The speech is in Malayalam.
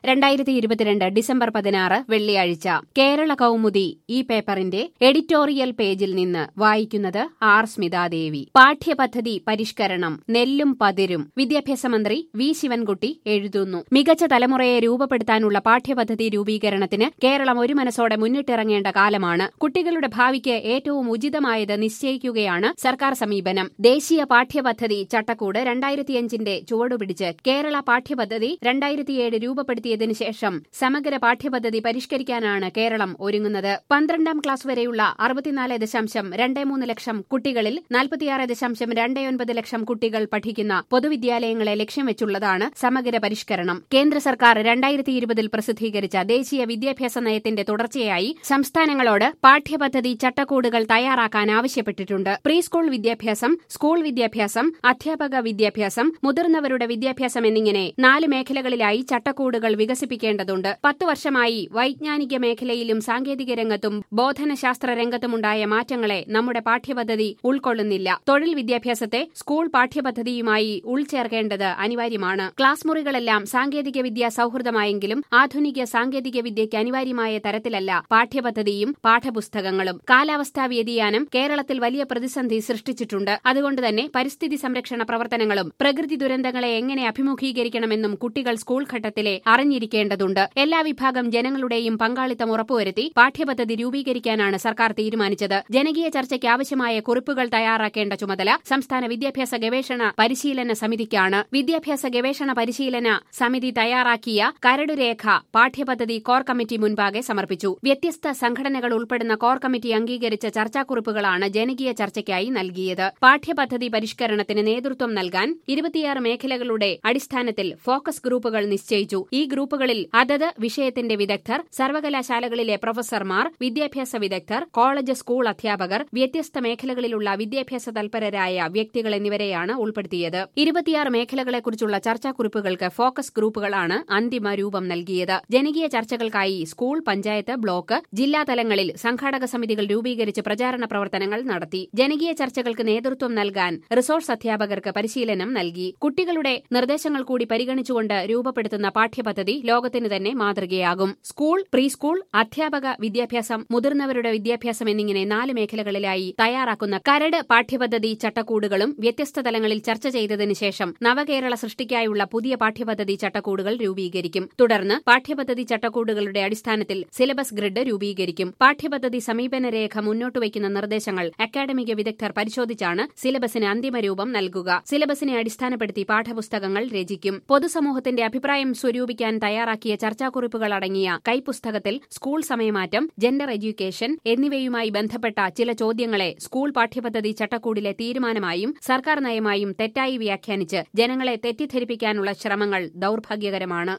രണ്ടായിരത്തി ഇരുപത്തിരണ്ട് ഡിസംബർ പതിനാറ് വെള്ളിയാഴ്ച കേരള കൗമുദി ഈ പേപ്പറിന്റെ എഡിറ്റോറിയൽ പേജിൽ നിന്ന് വായിക്കുന്നത് ആർ സ്മിതാദേവി പാഠ്യപദ്ധതി പരിഷ്കരണം നെല്ലും പതിരും വിദ്യാഭ്യാസ മന്ത്രി വി ശിവൻകുട്ടി എഴുതുന്നു മികച്ച തലമുറയെ രൂപപ്പെടുത്താനുള്ള പാഠ്യപദ്ധതി രൂപീകരണത്തിന് കേരളം ഒരു മനസ്സോടെ മുന്നിട്ടിറങ്ങേണ്ട കാലമാണ് കുട്ടികളുടെ ഭാവിക്ക് ഏറ്റവും ഉചിതമായത് നിശ്ചയിക്കുകയാണ് സർക്കാർ സമീപനം ദേശീയ പാഠ്യപദ്ധതി ചട്ടക്കൂട് രണ്ടായിരത്തിയഞ്ചിന്റെ ചുവടുപിടിച്ച് കേരള പാഠ്യപദ്ധതി രണ്ടായിരത്തിയേഴ് രൂപപ്പെടുത്തിയതിനു ശേഷം സമഗ്ര പാഠ്യപദ്ധതി പരിഷ്കരിക്കാനാണ് കേരളം ഒരുങ്ങുന്നത് പന്ത്രണ്ടാം ക്ലാസ് വരെയുള്ള അറുപത്തിനാല് ദശാംശം രണ്ട് മൂന്ന് ലക്ഷം കുട്ടികളിൽ നാൽപ്പത്തിയാറ് ദശാംശം രണ്ട് ഒൻപത് ലക്ഷം കുട്ടികൾ പഠിക്കുന്ന പൊതുവിദ്യാലയങ്ങളെ ലക്ഷ്യം വെച്ചുള്ളതാണ് സമഗ്ര പരിഷ്കരണം കേന്ദ്ര സർക്കാർ രണ്ടായിരത്തി ഇരുപതിൽ പ്രസിദ്ധീകരിച്ച ദേശീയ വിദ്യാഭ്യാസ നയത്തിന്റെ തുടർച്ചയായി സംസ്ഥാനങ്ങളോട് പാഠ്യപദ്ധതി ചട്ടക്കൂടുകൾ തയ്യാറാക്കാൻ ആവശ്യപ്പെട്ടിട്ടുണ്ട് പ്രീ സ്കൂൾ വിദ്യാഭ്യാസം സ്കൂൾ വിദ്യാഭ്യാസം അധ്യാപക വിദ്യാഭ്യാസം മുതിർന്നവരുടെ വിദ്യാഭ്യാസം എന്നിങ്ങനെ നാല് മേഖലകളിലായി ചട്ടക്കൂടുകൾ വികസിപ്പിക്കേണ്ടതുണ്ട് പത്തു വർഷമായി വൈജ്ഞാനിക മേഖലയിലും സാങ്കേതിക രംഗത്തും ബോധനശാസ്ത്ര രംഗത്തുമുണ്ടായ മാറ്റങ്ങളെ നമ്മുടെ പാഠ്യപദ്ധതി ഉൾക്കൊള്ളുന്നില്ല തൊഴിൽ വിദ്യാഭ്യാസത്തെ സ്കൂൾ പാഠ്യപദ്ധതിയുമായി ഉൾച്ചേർക്കേണ്ടത് അനിവാര്യമാണ് ക്ലാസ് മുറികളെല്ലാം സാങ്കേതിക വിദ്യ സൌഹൃദമായെങ്കിലും ആധുനിക സാങ്കേതിക വിദ്യയ്ക്ക് അനിവാര്യമായ തരത്തിലല്ല പാഠ്യപദ്ധതിയും പാഠപുസ്തകങ്ങളും കാലാവസ്ഥാ വ്യതിയാനം കേരളത്തിൽ വലിയ പ്രതിസന്ധി സൃഷ്ടിച്ചിട്ടുണ്ട് അതുകൊണ്ട് തന്നെ പരിസ്ഥിതി സംരക്ഷണ പ്രവർത്തനങ്ങളും പ്രകൃതി ദുരന്തങ്ങളെ എങ്ങനെ അഭിമുഖീകരിക്കണമെന്നും കുട്ടികൾ സ്കൂൾ ഘട്ടത്തിലെ അറിഞ്ഞിരിക്കേണ്ടതുണ്ട് എല്ലാ വിഭാഗം ജനങ്ങളുടെയും പങ്കാളിത്തം ഉറപ്പുവരുത്തി പാഠ്യപദ്ധതി രൂപീകരിക്കാനാണ് സർക്കാർ തീരുമാനിച്ചത് ജനകീയ ചർച്ചയ്ക്ക് ആവശ്യമായ കുറിപ്പുകൾ തയ്യാറാക്കേണ്ട ചുമതല സംസ്ഥാന വിദ്യാഭ്യാസ ഗവേഷണ പരിശീലന സമിതിക്കാണ് വിദ്യാഭ്യാസ ഗവേഷണ പരിശീലന സമിതി തയ്യാറാക്കിയ കരടുരേഖ പാഠ്യപദ്ധതി കോർ കമ്മിറ്റി മുൻപാകെ സമർപ്പിച്ചു വ്യത്യസ്ത സംഘടനകൾ ഉൾപ്പെടുന്ന കോർ കമ്മിറ്റി അംഗീകരിച്ച ചർച്ചാക്കുറിപ്പുകളാണ് ജനകീയ ചർച്ചയ്ക്കായി നൽകിയത് പാഠ്യപദ്ധതി പരിഷ്കരണത്തിന് നേതൃത്വം നൽകാൻ ഇരുപത്തിയാറ് മേഖലകളുടെ അടിസ്ഥാനത്തിൽ ഫോക്കസ് ഗ്രൂപ്പുകൾ നിശ്ചയിച്ചു ഈ ഗ്രൂപ്പുകളിൽ അതത് വിഷയത്തിന്റെ വിദഗ്ധർ സർവകലാശാലകളിലെ പ്രൊഫസർമാർ വിദ്യാഭ്യാസ വിദഗ്ധർ കോളേജ് സ്കൂൾ അധ്യാപകർ വ്യത്യസ്ത മേഖലകളിലുള്ള വിദ്യാഭ്യാസ തൽപരരായ വ്യക്തികൾ എന്നിവരെയാണ് ഉൾപ്പെടുത്തിയത് ഇരുപത്തിയാറ് മേഖലകളെക്കുറിച്ചുള്ള ചർച്ചാക്കുറിപ്പുകൾക്ക് ഫോക്കസ് ഗ്രൂപ്പുകളാണ് അന്തിമ രൂപം നൽകിയത് ജനകീയ ചർച്ചകൾക്കായി സ്കൂൾ പഞ്ചായത്ത് ബ്ലോക്ക് ജില്ലാ തലങ്ങളിൽ സംഘാടക സമിതികൾ രൂപീകരിച്ച് പ്രചാരണ പ്രവർത്തനങ്ങൾ നടത്തി ജനകീയ ചർച്ചകൾക്ക് നേതൃത്വം നൽകാൻ റിസോഴ്സ് അധ്യാപകർക്ക് പരിശീലനം നൽകി കുട്ടികളുടെ നിർദ്ദേശങ്ങൾ കൂടി പരിഗണിച്ചുകൊണ്ട് രൂപപ്പെടുത്തുന്ന പാഠ്യപദ്ധതി ലോകത്തിന് തന്നെ മാതൃകയാകും സ്കൂൾ പ്രീ സ്കൂൾ അധ്യാപക വിദ്യാഭ്യാസം മുതിർന്നവരുടെ വിദ്യാഭ്യാസം എന്നിങ്ങനെ നാല് മേഖലകളിലായി തയ്യാറാക്കുന്ന കരട് പാഠ്യപദ്ധതി ചട്ടക്കൂടുകളും വ്യത്യസ്ത തലങ്ങളിൽ ചർച്ച ചെയ്തതിനു ശേഷം നവകേരള സൃഷ്ടിക്കായുള്ള പുതിയ പാഠ്യപദ്ധതി ചട്ടക്കൂടുകൾ രൂപീകരിക്കും തുടർന്ന് പാഠ്യപദ്ധതി ചട്ടക്കൂടുകളുടെ അടിസ്ഥാനത്തിൽ സിലബസ് ഗ്രിഡ് രൂപീകരിക്കും പാഠ്യപദ്ധതി സമീപന രേഖ മുന്നോട്ട് വയ്ക്കുന്ന നിർദ്ദേശങ്ങൾ അക്കാഡമിക വിദഗ്ധർ പരിശോധിച്ചാണ് സിലബസിന് അന്തിമ രൂപം നൽകുക സിലബസിനെ അടിസ്ഥാനപ്പെടുത്തി പാഠപുസ്തകങ്ങൾ രചിക്കും പൊതുസമൂഹത്തിന്റെ അഭിപ്രായം സ്വരൂപിക്കാൻ തയ്യാറാക്കിയ ചർച്ചാക്കുറിപ്പുകൾ അടങ്ങിയ കൈപ്പുസ്തകത്തിൽ സ്കൂൾ സമയമാറ്റം ജെൻഡർ എഡ്യൂക്കേഷൻ എന്നിവയുമായി ബന്ധപ്പെട്ട ചില ചോദ്യങ്ങളെ സ്കൂൾ പാഠ്യപദ്ധതി ചട്ടക്കൂടിലെ തീരുമാനമായും സർക്കാർ നയമായും തെറ്റായി വ്യാഖ്യാനിച്ച് ജനങ്ങളെ തെറ്റിദ്ധരിപ്പിക്കാനുള്ള ശ്രമങ്ങൾ ദൌർഭാഗ്യകരമാണ്